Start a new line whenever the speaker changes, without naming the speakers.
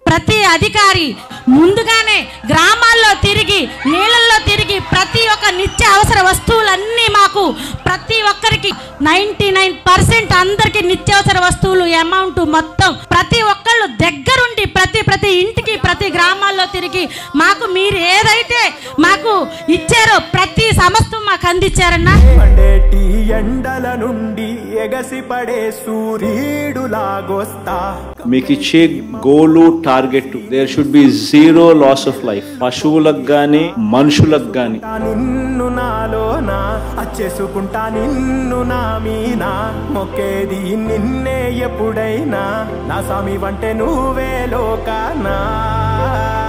ప్రతి అధికారి ముందుగానే గ్రామాల్లో తిరిగి నీళ్ళల్లో తిరిగి ప్రతి ఒక్క నిత్య అవసర వస్తువులన్నీ మాకు ప్రతి ఒక్కరికి నైంటీ నైన్ పర్సెంట్ అందరికి నిత్యావసర వస్తువులు అమౌంట్ మొత్తం ప్రతి ఒక్కళ్ళు దగ్గరుండి ప్రతి ప్రతి ఇంటికి ప్రతి గ్రామాల్లో తిరిగి మాకు మీరు ఏదైతే మాకు ఇచ్చారో ప్రతి సమస్తం మాకు అందించారన్నా
మండేటి ఎండల నుండి ఎగసిపడే సూర్యుడులాగొస్తా
మీకు ఇచ్చే goal target there should be zero loss of life పశువులకు గాని మనుషులకు గాని
నిన్ను నాలోన అచ్చేసుకుంటా నిన్ను నా మీన మొక్కేది నిన్నే ఎప్పుడైనా నా స్వామి వంటే నువ్వే లోకానా